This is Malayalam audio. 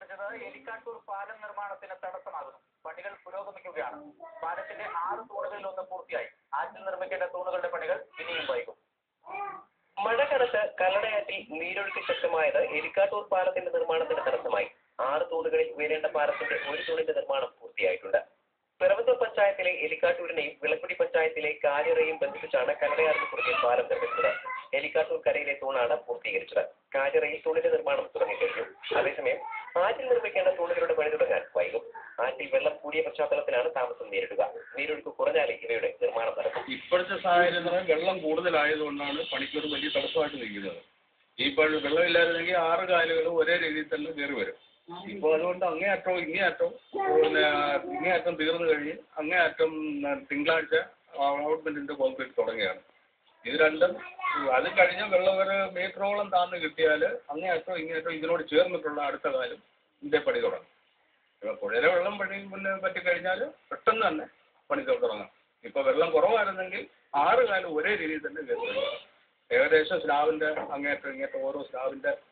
സംഭവിച്ചത് എലിക്കാട്ടൂർ പാലം നിർമ്മാണത്തിന് തടസ്സമാകുന്നു പണികൾ പുരോഗമിക്കുകയാണ് പാലത്തിന്റെ ആറ് തൂണുകളിൽ ഒന്ന് പൂർത്തിയായി ആറ്റിൽ നിർമ്മിക്കേണ്ട തൂണുകളുടെ പണികൾ ഇനിയും വൈകും മഴ കനത്ത് കല്ലടയാറ്റിൽ നീരൊഴുക്ക് ശക്തമായത് എലിക്കാട്ടൂർ പാലത്തിന്റെ നിർമ്മാണത്തിന് തടസ്സമായി ആറ് തൂണുകളിൽ ഉയരേണ്ട പാലത്തിന്റെ ഒരു തൂണിന്റെ നിർമ്മാണം പൂർത്തിയായിട്ടുണ്ട് പിറവന്തൂർ പഞ്ചായത്തിലെ എലിക്കാട്ടൂരിനെയും വിളക്കുടി പഞ്ചായത്തിലെ കാലിറയും ബന്ധിപ്പിച്ചാണ് കല്ലടയാറിന് കുറുകെ പാലം നിർമ്മിച്ചത് എലിക്കാട്ടൂർ കരയിലെ തൂണാണ് പൂർത്തീകരിച്ചത് കാലിറയിൽ തൂണിന്റെ നിർമ്മാണം തുടങ്ങിക്കഴിഞ്ഞു അതേസമയം ആറ്റിൽ നിർമ്മിക്കേണ്ട തൂണുകളുടെ പണി തുടങ്ങാൻ വൈകും ആറ്റിൽ വെള്ളം കൂടിയ പശ്ചാത്തലത്തിലാണ് താമസം നേരിടുക നീരൊഴുക്ക് കുറഞ്ഞാലേ ഇവയുടെ നിർമ്മാണം നടക്കും ഇപ്പോഴത്തെ സാഹചര്യം എന്ന് പറഞ്ഞാൽ വെള്ളം കൂടുതലായതുകൊണ്ടാണ് പണിക്കൊരു വലിയ തടസ്സമായിട്ട് നിൽക്കുന്നത് ഇപ്പോൾ വെള്ളമില്ലായിരുന്നെങ്കിൽ ആറ് കാലുകളും ഒരേ രീതിയിൽ തന്നെ കയറി വരും ഇപ്പോൾ അതുകൊണ്ട് അങ്ങേയറ്റവും ഇങ്ങേയറ്റവും പിന്നെ ഇങ്ങേയറ്റം തീർന്നു കഴിഞ്ഞ് അങ്ങേയറ്റം ഉം, തിങ്കളാഴ്ച അലോട്ട്മെന്റിന്റെ കോൺക്രീറ്റ് തുടങ്ങിയാണ് ഇത് രണ്ടും അത് കഴിഞ്ഞ് വെള്ളം ഒരു മീറ്ററോളം താന്ന് കിട്ടിയാൽ അങ്ങേയറ്റം ഇങ്ങേയറ്റം ഇതിനോട് ചേർന്നിട്ടുള്ള അടുത്ത കാലം ഇതിന്റെ പണി തുടങ്ങും ഇപ്പോൾ പുഴയിലെ വെള്ളം പണി മുന്നേ പറ്റിക്കഴിഞ്ഞാൽ പെട്ടെന്ന് തന്നെ പണി തുടങ്ങാം ഇപ്പോൾ വെള്ളം കുറവായിരുന്നെങ്കിൽ ആറ് കാലം ഒരേ രീതിയിൽ തന്നെ കയറി വരും ഏകദേശം സ്ലാബിന്റെ അങ്ങേറ്റം ഇങ്ങേറ്റം ഓരോ സ്ലാബിന്റെ